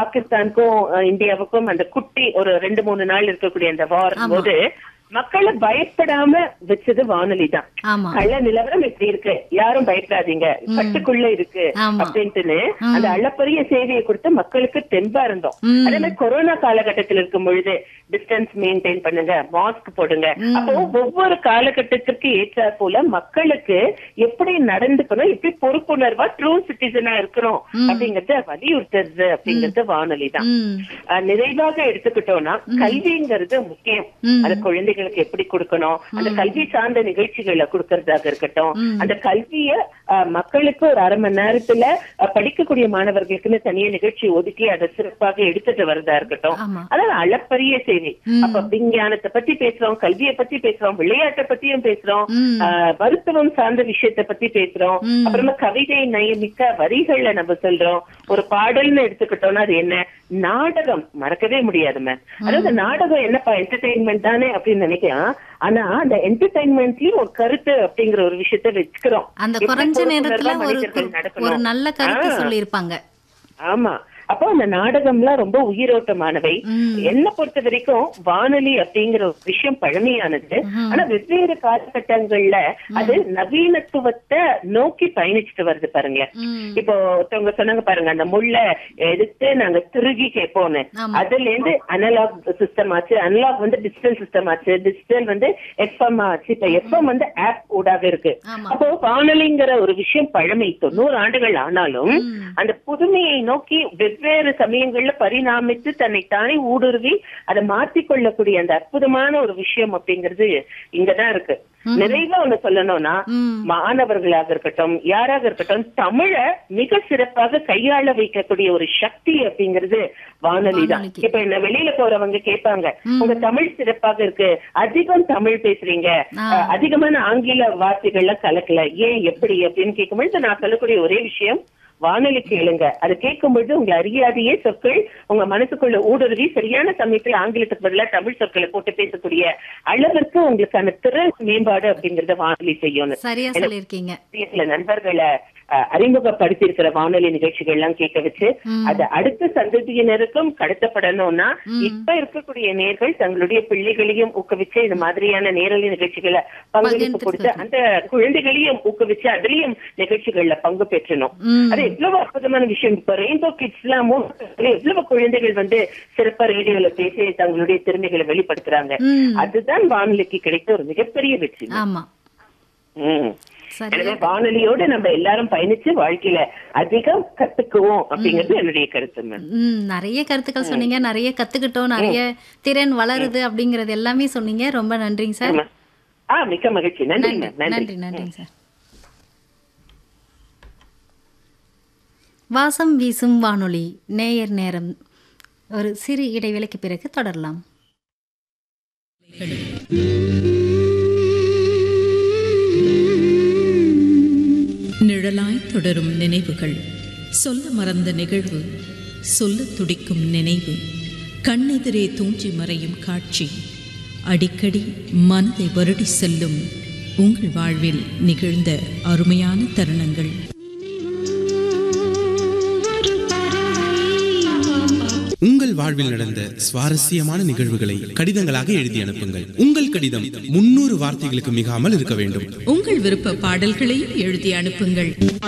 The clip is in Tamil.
பாகிஸ்தானுக்கும் அஹ், இந்தியாவுக்கும் அந்த குட்டி ஒரு ரெண்டு மூணு நாள் இருக்கக்கூடிய அந்த வார் ஆமா. போது மக்களை பயப்படாம வச்சது வானொலி தான் ஆமா கள்ள நிலவரம் இப்படி இருக்கு யாரும் பயப்படாதீங்க கட்டுக்குள்ள இருக்கு ஆமா. அப்படின்ட்டுன்னு அந்த அளப்பரிய சேவையை கொடுத்து மக்களுக்கு தெம்பா இருந்தோம் ம். அதே மாதிரி கொரோனா காலகட்டத்தில் இருக்கும் பொழுது டிஸ்டன்ஸ் மெயின்டைன் பண்ணுங்க மாஸ்க் போடுங்க அப்போ ஒவ்வொரு காலகட்டத்திற்கு ஏற்றாற் போல மக்களுக்கு எப்படி நடந்துக்கணும் எப்படி பொறுப்புணர்வா ட்ரூ சிட்டிசனா இருக்கணும் அப்படிங்கறத வலியுறுத்துறது அப்படிங்கறது வானொலி தான் ம் அஹ் நிறைவாக எடுத்துக்கிட்டோம்னா கல்விங்கிறது முக்கியம் ம். அது குழந்தைகளுக்கு எப்படி கொடுக்கணும் அந்த கல்வி சார்ந்த நிகழ்ச்சிகளை கொடுக்கறதாக இருக்கட்டும் அந்த கல்விய அஹ், மக்களுக்கு ஒரு அரை மணி நேரத்துல அஹ், படிக்கக்கூடிய மாணவர்களுக்குன்னு தனியா நிகழ்ச்சி ஒதுக்கி அதை சிறப்பாக எடுத்துட்டு வரதா இருக்கட்டும் ஆமா. அதாவது அளப்பரிய சேவை அப்ப விஞ்ஞானத்தை பத்தி பேசுறோம் கல்வியை பத்தி பேசுறோம் விளையாட்டை பத்தியும் பேசுறோம் ம். அஹ், மருத்துவம் சார்ந்த விஷயத்தை பத்தி பேசுறோம் அப்புறமா கவிதை நயமிக்க வரிகள்ல நம்ம சொல்றோம் ஒரு பாடல்னு எடுத்துக்கிட்டோம்னா அது என்ன நாடகம் மறக்கவே முடியாது மேம் அதாவது நாடகம் என்னப்பா என்டர்டைன்மெண்ட் தானே அப்படின்னு நினைக்கலாம் ஆனா அந்த என்டர்டைன்மெண்ட்லயும் ஒரு கருத்து அப்படிங்கிற ஒரு விஷயத்த வச்சுக்கிறோம் அந்த எப்படி குறைஞ்ச பொறுப்புணர்வா நேரத்துல ஒரு மனிதர்கள் ஒரு நடக்கணும். நல்ல கருத்து ஆ. சொல்லியிருப்பாங்க ஆமா அப்போ அந்த நாடகம்லாம் ரொம்ப உயிரோட்டமானவை ம். என்ன பொறுத்த வரைக்கும் வானொலி அப்படிங்கிற ஒரு விஷயம் பழமையானது ஆனா வெவ்வேறு காலகட்டங்கள்ல அது நவீனத்துவத்தை நோக்கி பயணிச்சுட்டு வருது பாருங்க ம் இப்போ ஒருத்தவங்க சொன்னாங்க பாருங்க அந்த முள்ள எடுத்து நாங்க திருகி கேட்போம்னு ஆமா. அதுல இருந்து அனலாக் சிஸ்டம் ஆச்சு அனலாக் வந்து டிஜிட்டல் சிஸ்டம் ஆச்சு டிஜிட்டல் வந்து எஃப்எம் ஆச்சு இப்ப எஃப்எம் வந்து ஆப் ஊடாக இருக்கு ஆமா. அப்போ வானொலிங்கிற ஒரு விஷயம் பழமை தொண்ணூறு ஆண்டுகள் ஆனாலும் ம். அந்த புதுமையை நோக்கி வெவ்வேறு சமயங்கள்ல பரிணாமித்து தன்னை தானே ஊடுருவி அதை மாற்றிக்கொள்ளக்கூடிய அந்த அற்புதமான ஒரு விஷயம் அப்படிங்கிறது இங்கதான் இருக்கு நிறைவா ஒண்ணு சொல்லணும்னா ம் மாணவர்களாக இருக்கட்டும் யாராக இருக்கட்டும் தமிழை மிக சிறப்பாக கையாள வைக்கக்கூடிய ஒரு சக்தி அப்படிங்கிறது வானொலி தான் வானொலிக்கு. இப்ப என்ன வெளியில போறவங்க கேட்பாங்க உங்க தமிழ் சிறப்பாக இருக்கு அதிகம் தமிழ் பேசுறீங்க ஆ. அஹ், அதிகமான ஆங்கில வார்த்தைகள்லாம் கலக்கல ஏன் எப்படி அப்படின்னு கேட்கும்பொழுது நான் சொல்லக்கூடிய ஒரே விஷயம் வானொலி கேளுங்க அது கேட்கும்பொழுது உங்களை அறியாதையே சொற்கள் உங்க மனசுக்குள்ள ஊடுருவி சரியான சமயத்துல ஆங்கிலத்துக்கு பதிலா தமிழ் சொற்களை போட்டு பேசக்கூடிய அளவிற்கு உங்களுக்கான திறன் மேம்பாடு அப்படிங்கறத வானொலி செய்யணும் சரியா சொல்லியிருக்கீங்க சில நண்பர்களை அஹ், அறிமுகப்படுத்தி இருக்கிற வானொலி நிகழ்ச்சிகள் எல்லாம் கேட்க வச்சு ம். அது அடுத்த சந்ததியினருக்கும் கடத்தப்படணும்னா இப்ப இருக்கக்கூடிய நேர்கள் தங்களுடைய பிள்ளைகளையும் ஊக்குவிச்சு இந்த மாதிரியான நேரலை நிகழ்ச்சிகளை பங்களிப்பு பகிர்ந்துட்டு கொடுத்து அந்த குழந்தைகளையும் ஊக்குவிச்சு அதுலயும் நிகழ்ச்சிகள்ல பங்கு பெற்றணும் ம் அது எவ்வளவு அற்புதமான விஷயம் இப்ப ரெயின்போ கிட்ஸ் எல்லாம் எவ்வளவு குழந்தைகள் வந்து சிறப்பா ரேடியோல பேசி தங்களுடைய திறமைகளை வெளிப்படுத்துறாங்க ம் அதுதான் வானொலிக்கு கிடைத்த ஒரு மிகப்பெரிய வெற்றி ஆமா ம். சரியா எனவே வானொலியோட நம்ம எல்லாரும் பயணிச்சு வாழ்க்கையில அதிகம் கத்துக்குவோம் அப்படிங்கிறது என்னுடைய கருத்து மேம் ம் நிறைய கருத்துக்கள் சொன்னீங்க நிறைய கத்துக்கிட்டோம் நிறைய திறன் வளருது அப்படிங்கறது எல்லாமே சொன்னீங்க ரொம்ப நன்றிங்க சார் ஆமா. ஆ மிக்க மகிழ்ச்சி நன்றி நன்றி மேம் நன்றி நன்றி நன்றிங்க சார் வாசம் வீசும் வானொலி நேயர் நேரம் ஒரு சிறு இடைவேளைக்கு பிறகு தொடரலாம் நிழலாய் தொடரும் நினைவுகள் சொல்ல மறந்த நிகழ்வு சொல்ல துடிக்கும் நினைவு கண்ணெதிரே தூஞ்சி மறையும் காட்சி அடிக்கடி மனதை வருடி செல்லும் உங்கள் வாழ்வில் நிகழ்ந்த அருமையான தருணங்கள் உங்கள் வாழ்வில் நடந்த சுவாரஸ்யமான நிகழ்வுகளை கடிதங்களாக எழுதி அனுப்புங்கள் உங்கள் கடிதம் முன்னூறு வார்த்தைகளுக்கு மிகாமல் இருக்க வேண்டும் உங்கள் விருப்ப பாடல்களையும் எழுதி அனுப்புங்கள்